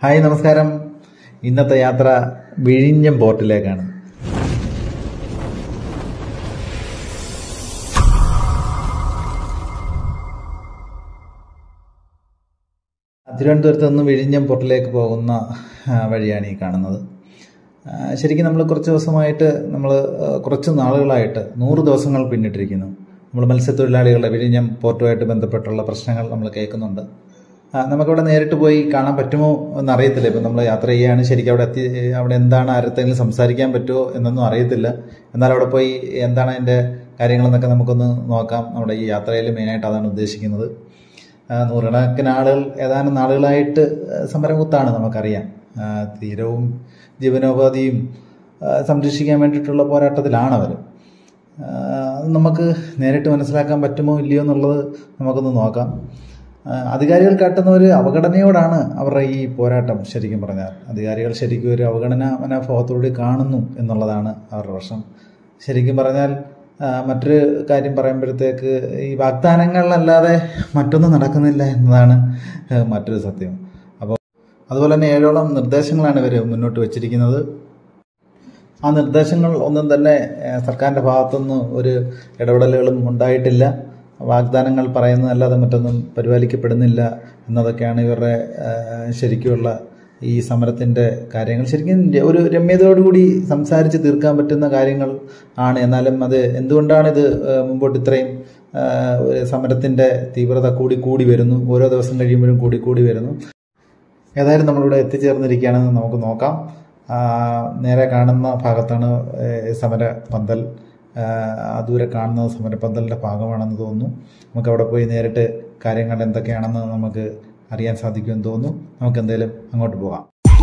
Hi നമസ്കാരം ഇന്നത്തെ യാത്ര വിഴിഞ്ഞം പോർട്ടിലേക്കാണ് തിരുവനന്തപുരത്ത് നിന്ന് വിഴിഞ്ഞം പോർട്ടിലേക്ക് പോകുന്ന ആ, വഴിയാണ് ഈ കാണുന്നത് ആ, ശരിക്കും നമ്മൾ കുറച്ച് ദിവസമായിട്ട് നമ്മൾ കുറച്ച് നാളുകളായിട്ട് നൂറ് ദിവസങ്ങൾ പിന്നിട്ടിരിക്കുന്നു നമ്മൾ മത്സ്യത്തൊഴിലാളികളുടെ വിഴിഞ്ഞം പോർട്ടുമായിട്ട് ബന്ധപ്പെട്ടുള്ള പ്രശ്നങ്ങൾ നമ്മൾ കേൾക്കുന്നുണ്ട് ആ, നമുക്കവിടെ നേരിട്ട് പോയി കാണാൻ പറ്റുമോ എന്നറിയത്തില്ല ഇപ്പം നമ്മൾ യാത്ര ചെയ്യുകയാണ് ശരിക്കും അവിടെ എത്തി അവിടെ എന്താണ് ആരത്തെങ്കിലും സംസാരിക്കാൻ പറ്റുമോ എന്നൊന്നും അറിയത്തില്ല എന്നാൽ അവിടെ പോയി എന്താണ് അതിൻ്റെ കാര്യങ്ങളെന്നൊക്കെ നമുക്കൊന്ന് നോക്കാം നമ്മുടെ ഈ യാത്രയിൽ മെയിനായിട്ട് അതാണ് ഉദ്ദേശിക്കുന്നത് ആ, നൂറുകണക്കിന് ആളുകൾ ഏതാനും നാളുകളായിട്ട് സമരമുത്താണ് നമുക്കറിയാം ആ, തീരവും ജീവനോപാധിയും ആ, സംരക്ഷിക്കാൻ വേണ്ടിയിട്ടുള്ള പോരാട്ടത്തിലാണ് അവർ അത് നമുക്ക് നേരിട്ട് മനസ്സിലാക്കാൻ പറ്റുമോ ഇല്ലയോ എന്നുള്ളത് നമുക്കൊന്ന് നോക്കാം ആ, അധികാരികൾ കാട്ടുന്ന ഒരു അവഗണനയോടാണ് അവരുടെ ഈ പോരാട്ടം ശരിക്കും പറഞ്ഞാൽ അധികാരികൾ ശരിക്കും ഒരു അവഗണന മനോഭാവത്തോടെ കാണുന്നു എന്നുള്ളതാണ് അവരുടെ പ്രശ്നം ശരിക്കും പറഞ്ഞാൽ ആ, മറ്റൊരു കാര്യം പറയുമ്പോഴത്തേക്ക് ഈ വാഗ്ദാനങ്ങളിലല്ലാതെ മറ്റൊന്നും നടക്കുന്നില്ല എന്നതാണ് ആ, മറ്റൊരു സത്യം അപ്പോൾ അതുപോലെ തന്നെ ഏഴോളം നിർദ്ദേശങ്ങളാണ് ഇവർ മുന്നോട്ട് വെച്ചിരിക്കുന്നത് ആ നിർദ്ദേശങ്ങൾ ഒന്നും തന്നെ ഏഹ്, സർക്കാരിന്റെ ഭാഗത്തുനിന്ന് ഒരു ഇടപെടലുകളും ഉണ്ടായിട്ടില്ല വാഗ്ദാനങ്ങൾ പറയുന്നതല്ലാതെ മറ്റൊന്നും പരിപാലിക്കപ്പെടുന്നില്ല എന്നതൊക്കെയാണ് ഇവരുടെ ഏഹ്, ശരിക്കുമുള്ള ഈ സമരത്തിന്റെ കാര്യങ്ങൾ ശരിക്കും ഒരു രമ്യതയോടുകൂടി സംസാരിച്ച് തീർക്കാൻ പറ്റുന്ന കാര്യങ്ങൾ ആണ് എന്നാലും അത് എന്തുകൊണ്ടാണ് ഇത് ഏഹ്, മുമ്പോട്ട് ഇത്രയും ഏഹ്, ഒരു സമരത്തിന്റെ തീവ്രത കൂടി കൂടി വരുന്നു ഓരോ ദിവസം കഴിയുമ്പോഴും കൂടി കൂടി വരുന്നു ഏതായാലും നമ്മളിവിടെ എത്തിച്ചേർന്നിരിക്കുകയാണെന്ന് നമുക്ക് നോക്കാം ആ, നേരെ കാണുന്ന ഭാഗത്താണ് ഏ, സമര പന്തൽ ആ, ആ ദൂരെ കാണുന്നത് സമരപന്തലിൻ്റെ ഭാഗമാണെന്ന് തോന്നുന്നു നമുക്ക് അവിടെ പോയി നേരിട്ട് കാര്യങ്ങൾ എന്തൊക്കെയാണെന്ന് നമുക്ക് അറിയാൻ സാധിക്കുമെന്ന് തോന്നുന്നു നമുക്ക് എന്തായാലും അങ്ങോട്ട് പോകാം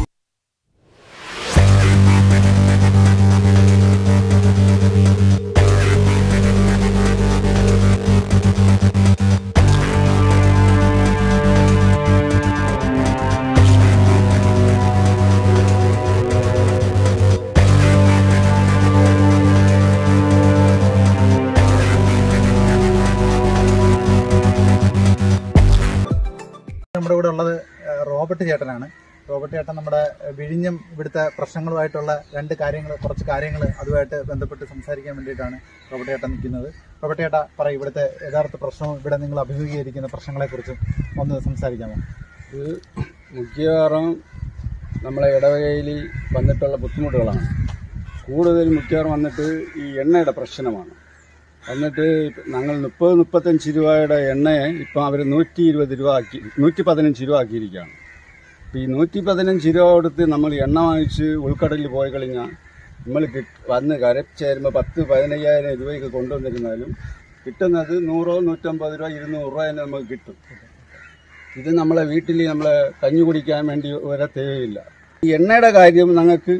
നമ്മുടെ കൂടെ ഉള്ളത് ഏഹ്, റോബർട്ട് ചേട്ടനാണ് റോബർട്ട് ചേട്ടൻ നമ്മുടെ ഏഹ്, വിഴിഞ്ഞം ഇവിടുത്തെ പ്രശ്നങ്ങളുമായിട്ടുള്ള രണ്ട് കാര്യങ്ങൾ കുറച്ച് കാര്യങ്ങൾ അതുമായിട്ട് ബന്ധപ്പെട്ട് സംസാരിക്കാൻ വേണ്ടിയിട്ടാണ് റോബർട്ട് ചേട്ടൻ നിൽക്കുന്നത് റോബർട്ട് ചേട്ടാ പറയും ഇവിടുത്തെ യഥാർത്ഥ പ്രശ്നവും ഇവിടെ നിങ്ങൾ അഭിമുഖീകരിക്കുന്ന പ്രശ്നങ്ങളെക്കുറിച്ചും ഒന്ന് സംസാരിക്കാമോ ഇത് മിക്കവാറും നമ്മളെ ഇടവകയിൽ വന്നിട്ടുള്ള ബുദ്ധിമുട്ടുകളാണ് കൂടുതൽ മിക്കവാറും വന്നിട്ട് ഈ എണ്ണയുടെ പ്രശ്നമാണ് വന്നിട്ട് ഇപ്പ- ഞങ്ങൾ മുപ്പത് മുപ്പത്തഞ്ച് രൂപയുടെ എണ്ണയെ ഇപ്പം അവർ നൂറ്റി ഇരുപത് രൂപ ആക്കി നൂറ്റി പതിനഞ്ച് രൂപ ആക്കിയിരിക്കുകയാണ് ഇപ്പം ഈ നൂറ്റി പതിനഞ്ച് രൂപ കൊടുത്ത് നമ്മൾ എണ്ണ വാങ്ങിച്ച് ഉൾക്കടലിൽ പോയി കഴിഞ്ഞാൽ നമ്മൾ കിട്ട് വന്ന് കരച്ചേരുമ്പോൾ പത്ത് പതിനയ്യായിരം രൂപയ്ക്ക് കൊണ്ടുവന്നിരുന്നാലും കിട്ടുന്നത് നൂറോ നൂറ്റമ്പത് രൂപ ഇരുന്നൂറ് രൂപ തന്നെ നമുക്ക് കിട്ടും ഇത് നമ്മളെ വീട്ടിൽ നമ്മളെ കഞ്ഞി കുടിക്കാൻ വേണ്ടി വരെ തികയില്ല ഈ എണ്ണയുടെ കാര്യം ഞങ്ങൾക്ക്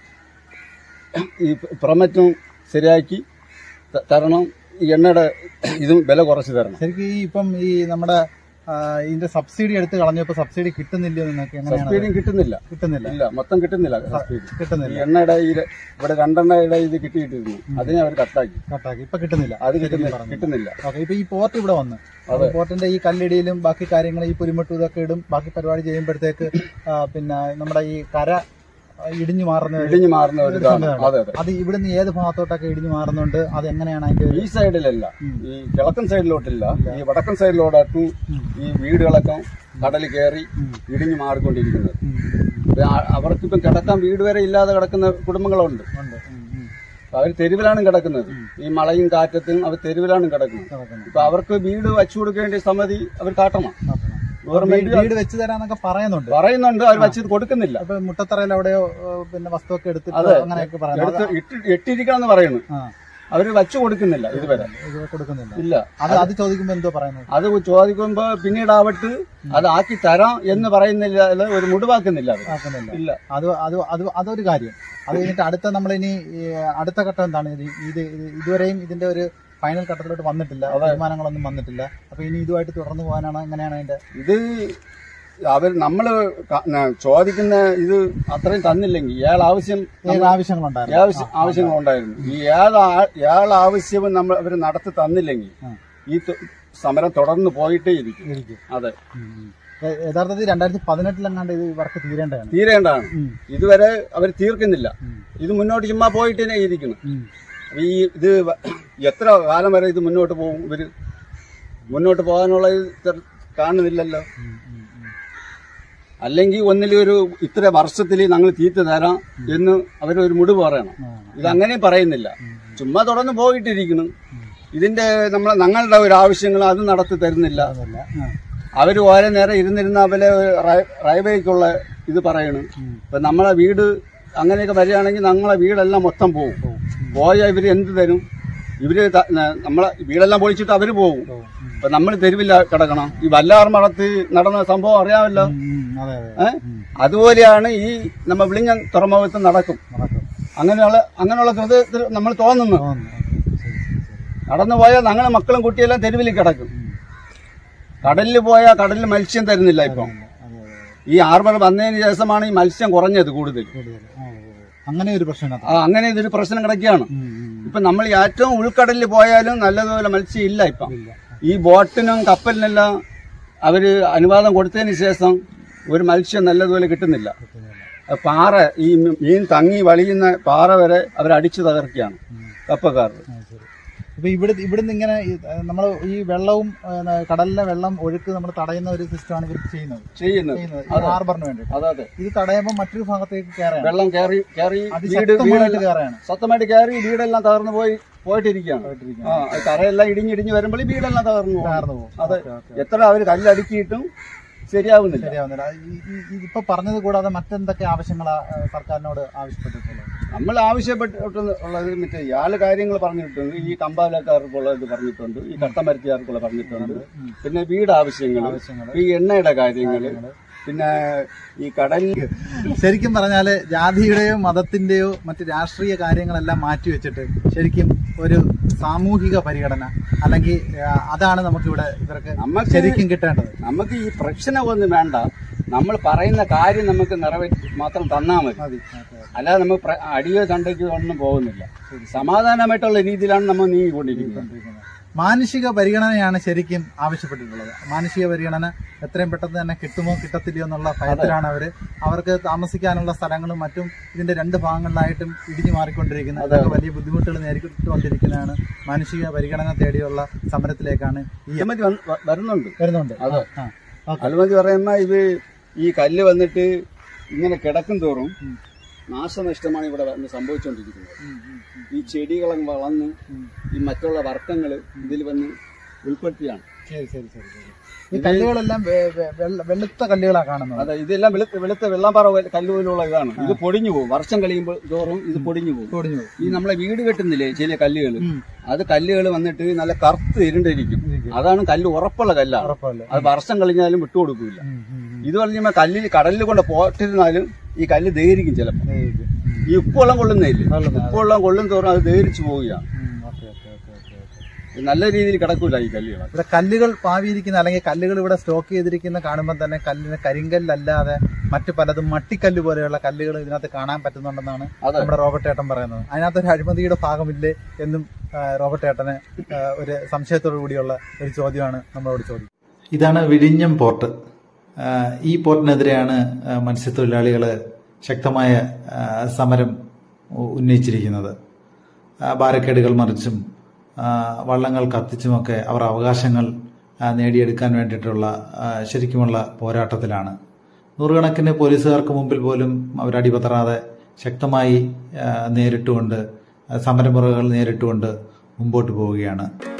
ഈ പ്രമറ്റും ശരിയാക്കി ത- തരണം ഈ എണ്ണയുടെ ഇതും വില കുറച്ച് തരണം ശരിക്കും ഈ ഇപ്പം ഈ നമ്മുടെ ആ, ഇതിന്റെ സബ്സിഡി എടുത്ത് കളഞ്ഞപ്പോ സബ്സിഡി കിട്ടുന്നില്ലയോ നിങ്ങൾക്ക് എങ്ങനെയാണ് സബ്സിഡിയും കിട്ടുന്നില്ല കിട്ടുന്നില്ല ഇല്ല മൊത്തം കിട്ടുന്നില്ല സബ്സിഡി ഈ കിട്ടുന്നില്ല എണ്ണയുടെ ഈ ര- ഇവിടെ രണ്ടെണ്ണയുടെ ഇത് കിട്ടിയിട്ടിരുന്നു അതിനെ അവർ കട്ടാക്കി കട്ടാക്കി ഇപ്പൊ കിട്ടുന്നില്ല അത് ശരിക്കും കിട്ടുന്നില്ല പറഞ്ഞാൽ. കിട്ടുന്നില്ല ഓക്കെ ഇപ്പൊ ഈ പോർട്ട് ഇവിടെ വന്ന് അപ്പൊ പോർട്ടിന്റെ ഈ കല്ലിടിയിലും ബാക്കി കാര്യങ്ങൾ ഈ പുലിമുട്ടും ഇതൊക്കെ ഇടും ബാക്കി പരിപാടി ചെയ്യുമ്പോഴത്തേക്ക് ആ, പിന്നെ നമ്മുടെ ഈ കര ആ, ഇടിഞ്ഞു മാറുന്ന ഒരു- ഇടിഞ്ഞു മാറുന്ന ഒരു ഒരു ഇതാണ് സംഗതിയാണ്. അതെ അതെ അത് ഇവിടുന്ന് ഏത് ഭാഗത്തോട്ടൊക്കെ ഇടിഞ്ഞു മാറുന്നുണ്ട് അത് എങ്ങനെയാണ് അതിന്റെ ഒരു ഈ സൈഡിലല്ല ഉം. ഈ കിഴക്കൻ സൈഡിലോട്ടില്ല ഈ വടക്കൻ സൈഡിലോട്ടും ഈ വീടുകളൊക്കെ കടൽ കയറി ഉം. ഇടിഞ്ഞു മാറിക്കൊണ്ടിരിക്കുന്നത് ഉം, ഇപ്പൊ ആ- അവർക്കിപ്പം കിടക്കാൻ വീട് വരെ ഇല്ലാതെ കിടക്കുന്ന കുടുംബങ്ങളുണ്ട് ഉണ്ട് ഉം, ഉം. അവർ തെരുവിലാണ് കിടക്കുന്നത് ഈ മഴയും കാറ്റത്തും അവർ തെരുവിലാണ് കിടക്കുന്നത് നടക്കുന്നു. ഇപ്പൊ അവർക്ക് വീട് വച്ചു കൊടുക്കേണ്ട സമ്മതി അവർ കാട്ടണം നടക്കണം. ഗവൺമെന്റ് വീട് വെച്ച് തരാന്നൊക്കെ പറയുന്നുണ്ട് പറയുന്നുണ്ട് അവർ വച്ചത് കൊടുക്കുന്നില്ല അപ്പൊ മുട്ടത്തറയിൽ എവിടെയോ ഏ, പിന്നെ വസ്തുവൊക്കെ എടുത്തിട്ട് അതെ. അങ്ങനെയൊക്കെ പറയുന്നു എടുത്ത് ഇട്ട് ഇട്ടിരിക്കാന്ന് പറയുന്നു ആ അവര് വച്ചു കൊടുക്കുന്നില്ല ഇതുവരെ ഇത് കൊടുക്കുന്നില്ല ഇല്ല അത് അത് ചോദിക്കുമ്പോ എന്തോ പറയുന്നത് അത് ചോദിക്കുമ്പോ പിന്നീടാവട്ട് അത് ആക്കി തരാം എന്ന് പറയുന്നില്ല അല്ല ഒരു മുടിവാക്കുന്നില്ല അവർ ആക്കുന്നില്ല ഇല്ല അത് അത് അത് അതൊരു കാര്യം അത് കഴിഞ്ഞിട്ട് അടുത്ത നമ്മളിനി ഈ അടുത്ത ഘട്ടം എന്താണ് ഇത് ഇത് ഇത് ഇതുവരെയും ഇതിന്റെ ഒരു ഫൈനൽ ഘട്ടത്തിലോട്ട് വന്നിട്ടില്ല തീരുമാനങ്ങളൊന്നും വന്നിട്ടില്ല അപ്പൊ ഇനി ഇതുമായിട്ട് തുടർന്ന് പോകാനാണ് എങ്ങനെയാണ് അതിന്റെ ഇത് അവർ നമ്മള് ക- ന- ചോദിക്കുന്ന ഇത് അത്രയും തന്നില്ലെങ്കിൽ ഇയാൾ ആവശ്യം ഏത് ആവശ്യങ്ങളുണ്ടായിരുന്നു ആവശ്യം ആവശ്യങ്ങളുണ്ടായിരുന്നു ഈ ഏത് ആ- ഏത് ആവശ്യവും നമ്മൾ അവർ നടത്തി തന്നില്ലെങ്കിൽ ആ. ഈ ത- സമരം തുടർന്ന് പോയിട്ടേ ഇരിക്കും ഇരിക്കും. അതെ ഉം, ഉം. യ- യഥാർത്ഥത്തിൽ രണ്ടായിരത്തി പതിനെട്ടിലെങ്ങാണ്ട് ഇത് വർക്ക് തീരേണ്ടതാണ് തീരേണ്ടതാണ് ഉം. ഇതുവരെ അവർ തീർക്കുന്നില്ല ഉം. ഇത് മുന്നോട്ട് ചുമ്മാ പോയിട്ട് തന്നെ ഇരിക്കണം ഉം. ഈ ഇത് വ- എത്ര കാലം വരെ ഇത് മുന്നോട്ട് പോകും ഇവര് മുന്നോട്ട് പോകാനുള്ള ഇത് തെർ- കാണുന്നില്ലല്ലോ ഉം. ഉം. ഉം. അല്ലെങ്കിൽ ഒന്നിലൊരു ഇത്ര വർഷത്തിൽ ഞങ്ങൾ തീറ്റ തരാം എന്ന് അവരൊരു മുടി പറയണം ആ. ഇതങ്ങനെ പറയുന്നില്ല ചുമ്മാ തുടർന്ന് പോയിട്ടിരിക്കണം ഇതിന്റെ നമ്മളെ ഞങ്ങളുടെ ഒരു ആവശ്യങ്ങൾ അത് നടത്തി തരുന്നില്ല അതല്ല ആ. അവർ ഓരോ നേരം ഇരുന്നിരുന്ന അവരെ റൈ- റൈവേക്കുള്ള ഇത് പറയണ് ഇപ്പൊ നമ്മളെ വീട് അങ്ങനെയൊക്കെ വരികയാണെങ്കിൽ ഞങ്ങളെ വീടെല്ലാം മൊത്തം പോകും പോയാൽ ഇവര് എന്ത് തരും ഇവര് ത- ന- നമ്മളെ വീടെല്ലാം പൊളിച്ചിട്ട് അവര് പോകും ഉം. ഇപ്പൊ നമ്മൾ തെരുവില്ല കിടക്കണം ഈ വല്ലാർ മഠത്ത് നടന്ന സംഭവം അറിയാമല്ലോ ഉം. അതെ അതെ ഏഹ് അതുപോലെയാണ് ഈ നമ്മ വിളിഞ്ഞ തുറമുഖത്ത് നടക്കും നടക്കും അങ്ങനെയുള്ള അങ്ങനെയുള്ള ഹൃദയത്തിൽ നമ്മൾ തോന്നുന്നു തോന്നുന്നു ഓക്കേ. ശരി, ശരി, ശരി. നടന്നു പോയാൽ ഞങ്ങളെ മക്കളും കുട്ടിയെല്ലാം തെരുവിൽ കിടക്കും കടലിൽ പോയാൽ കടലിൽ മത്സ്യം തരുന്നില്ല ഇപ്പം അതെ അതെ അതെ. ഈ ഹാർബർ വന്നതിന് ശേഷമാണ് ഈ മത്സ്യം കുറഞ്ഞത് കൂടുതൽ കൂടുതൽ. ആ, ഓ, ഓ. അങ്ങനെ ഒരു പ്രശ്നം ആ, അങ്ങനെ ഇതൊരു പ്രശ്നം കിടക്കുകയാണ് ഉം, ഉം. ഇപ്പൊ നമ്മൾ ഈ ഏറ്റവും ഉൾക്കടലിൽ പോയാലും നല്ലതുപോലെ മത്സ്യം ഇല്ല ഇപ്പം ഇല്ല ഈ ബോട്ടിനും കപ്പലിനെല്ലാം അവര് അനുവാദം കൊടുത്തതിന് ശേഷം ഒരു മത്സ്യം നല്ലതുപോലെ കിട്ടുന്നില്ല കിട്ടുന്നില്ല. അത് പാറ ഈ മീൻ തങ്ങി വളിയുന്ന പാറ വരെ അവർ അടിച്ചു തകർക്കുകയാണ് കപ്പക്കാർ ആ, ശരി. ഇപ്പൊ ഇവിടെ ഇവിടുന്ന് ഇങ്ങനെ നമ്മൾ ഈ വെള്ളവും ഏ, കടലിലെ വെള്ളം ഒഴുക്ക് നമ്മൾ തടയുന്ന ഒരു സിസ്റ്റമാണ് ഇവർ ചെയ്യുന്നത് ചെയ്യുന്നത് ചെയ്യുന്നത് ഈ ഹാർബറിന് വേണ്ടി അതെ അതെ ഇത് തടയുമ്പോൾ മറ്റൊരു ഭാഗത്തേക്ക് കയറാണ് വെള്ളം കയറി കയറി വീട് അതിശക്തമായിട്ട് വീടെല്ലാം കയറാണ് സത്യമായിട്ട് കയറി വീടെല്ലാം തകർന്നു പോയി പോയിട്ടിരിക്കുകയാണ് പോയിട്ടിരിക്കുകയാണ്. ആ അത് കരയെല്ലാം ഇടിഞ്ഞിടിഞ്ഞ് വരുമ്പോൾ ഈ വീടെല്ലാം തകർന്നു പോകും തകർന്നു പോകും അതെ ഓക്കേ, ഓക്കേ. എത്ര അവർ കല്ലടുക്കിയിട്ടും ശരിയാവുന്നില്ല ശരിയാവുന്നില്ല ഈ- ഈ- ഈ- ഇതിപ്പോ പറഞ്ഞത് കൂടാതെ മറ്റെന്തൊക്കെ ആവശ്യങ്ങളാ ഏ, സർക്കാരിനോട് ആവശ്യപ്പെട്ടിട്ടുള്ളത് നമ്മൾ ആവശ്യപ്പെട്ടിട്ടുള്ളത് മറ്റേ ഇയാള് കാര്യങ്ങൾ പറഞ്ഞിട്ടുണ്ട് ഈ കമ്പാലക്കാർക്കുള്ള ഇത് പറഞ്ഞിട്ടുണ്ട് ഈ കട്ടമരത്തിയാർക്കുള്ള പറഞ്ഞിട്ടുണ്ട് പിന്നെ വീട് ആവശ്യങ്ങൾ ആവശ്യങ്ങൾ ഈ എണ്ണയുടെ കാര്യങ്ങൾ പിന്നെ ഈ കടലിൽ ശരിക്കും പറഞ്ഞാല് ജാതിയുടെയോ മതത്തിന്റെയോ മറ്റ് രാഷ്ട്രീയ കാര്യങ്ങളെല്ലാം മാറ്റിവെച്ചിട്ട് ശരിക്കും ഒരു സാമൂഹിക പരിഗണന അല്ലെങ്കിൽ ആ, അതാണ് നമുക്കിവിടെ ഇവർക്ക് നമുക്ക് ശരിക്കും കിട്ടേണ്ടത് നമുക്ക് ഈ പ്രശ്നമൊന്നും വേണ്ട നമ്മൾ പറയുന്ന കാര്യം നമുക്ക് നിറവേറ്റി മാത്രം തന്നാൽ മതി മതി ഓക്കേ. അല്ലാതെ നമുക്ക് പ്ര- അടിയോ ചണ്ടയ്ക്കോ ഒന്നും പോകുന്നില്ല സമാധാനമായിട്ടുള്ള രീതിയിലാണ് നമ്മൾ നീങ്ങിക്കൊണ്ടിരിക്കുന്നത് മാനുഷിക പരിഗണനയാണ് ശരിക്കും ആവശ്യപ്പെട്ടിട്ടുള്ളത് മാനുഷിക പരിഗണന എത്രയും പെട്ടെന്ന് തന്നെ കിട്ടുമോ കിട്ടത്തില്ലയോ എന്നുള്ള ഭയത്തിലാണ് അവര് അവർക്ക് താമസിക്കാനുള്ള സ്ഥലങ്ങളും മറ്റും ഇതിന്റെ രണ്ട് ഭാഗങ്ങളിലായിട്ടും ഇടിഞ്ഞു മാറിക്കൊണ്ടിരിക്കുന്നത് അതൊക്കെ വലിയ ബുദ്ധിമുട്ടുകൾ നേരിട്ടുകൊണ്ടിരിക്കുന്നതാണ് മാനുഷിക പരിഗണന തേടിയുള്ള സമരത്തിലേക്കാണ് ഈ അനുമതി വന്ന് വ- വരുന്നുണ്ട് വരുന്നുണ്ട് അതെ. ആ, ഓക്കേ. അനുമതി പറയുന്ന ഇത് ഈ കല്ല് വന്നിട്ട് ഇങ്ങനെ കിടക്കും തോറും നാശനഷ്ടമാണ് ഇവിടെ വന്ന് സംഭവിച്ചുകൊണ്ടിരിക്കുന്നത് ഉം, ഉം, ഉം, ഈ ചെടികളങ്ങ് വളർന്ന് ഉം. ഈ മറ്റുള്ള വർത്തങ്ങൾ ഇതിൽ വന്ന് ഉൾപ്പെടുത്തിയാണ് ശരി ശരി ശരി ശരി ഈ കല്ലുകളെല്ലാം വെ- വെ- വെള്ള- വെളുത്ത കല്ലുകളാണ് കാണുന്നത് അതെ ഇതെല്ലാം വെളുത്ത വെളുത്ത വെള്ളാമ്പാറ പോലെ കല്ല് പോലുള്ള ഇതാണ് ഇത് പൊടിഞ്ഞു പോകും വർഷം കഴിയുമ്പോൾ തോറും ഇത് പൊടിഞ്ഞു പോകും പൊടിഞ്ഞു പോകും. ഈ നമ്മളെ വീട് കെട്ടുന്നില്ലേ ചില കല്ലുകൾ ഉം. അത് കല്ലുകൾ വന്നിട്ട് നല്ല കറുത്ത് ഇരുണ്ടിരിക്കും ഇരിക്കും. അതാണ് കല്ല് ഉറപ്പുള്ള കല്ലാണ് ഉറപ്പല്ലേ അത് വർഷം കഴിഞ്ഞാലും വിട്ടുകൊടുക്കില്ല ഉം, ഉം, ഉം. ഇത് പറഞ്ഞാൽ കല്ലിൽ കടലിൽ കൊണ്ട് പോട്ടിരുന്നാലും ഈ കല്ല് ദഹിരിക്കും ചിലപ്പോൾ ഇരിക്കും. ഉം. ഈ ഉപ്പുവെള്ളം കൊള്ളുന്നില്ല കൊള്ളുന്ന, ഉപ്പുവെള്ളം കൊള്ളും തോറും അത് ദഹിരിച്ചു പോവുകയാണ് ഉം, okay, okay, okay, okay, okay. ഇത് നല്ല രീതിയിൽ കിടക്കൂല ഈ കല്ലുകൾ ഇവിടെ കല്ലുകൾ പാവിയിരിക്കുന്ന അല്ലെങ്കിൽ കല്ലുകൾ ഇവിടെ സ്റ്റോക്ക് ചെയ്തിരിക്കുന്ന കാണുമ്പോൾ തന്നെ കല്ലിന് കരിങ്കല്ലല്ലാതെ മറ്റു പലതും മട്ടിക്കല്ല് പോലെയുള്ള കല്ലുകൾ ഇതിനകത്ത് കാണാൻ പറ്റുന്നുണ്ടെന്നാണ് അതെ. നമ്മുടെ റോബർട്ട് ഏട്ടൻ പറയുന്നത് അതിനകത്ത് ഒരു അഴിമതിയുടെ ഭാഗമില്ലേ എന്നും ആ, റോബർട്ട് ഏട്ടന് ആ, ഒരു സംശയത്തോടു കൂടിയുള്ള ഒരു ചോദ്യമാണ് നമ്മളോട് ചോദിക്കുന്നത് ഇതാണ് വിഴിഞ്ഞം പോർട്ട് ആ, ഈ പോർട്ടിനെതിരെയാണ് ആ, മത്സ്യത്തൊഴിലാളികൾ ശക്തമായ ആ, സമരം ഉ- ഉന്നയിച്ചിരിക്കുന്നത് ആ, ബാരക്കേഡുകൾ മറിച്ചും ആ, വള്ളങ്ങൾ കത്തിച്ചുമൊക്കെ അവർ അവകാശങ്ങൾ ആ, നേടിയെടുക്കാൻ വേണ്ടിയിട്ടുള്ള ആ, ശരിക്കുമുള്ള പോരാട്ടത്തിലാണ് നൂറുകണക്കിന് പോലീസുകാർക്ക് മുമ്പിൽ പോലും അവർ അടിപതറാതെ ശക്തമായി ആ, നേരിട്ടുകൊണ്ട് ആ, സമരമുറകൾ നേരിട്ടുകൊണ്ട് മുമ്പോട്ട് പോവുകയാണ്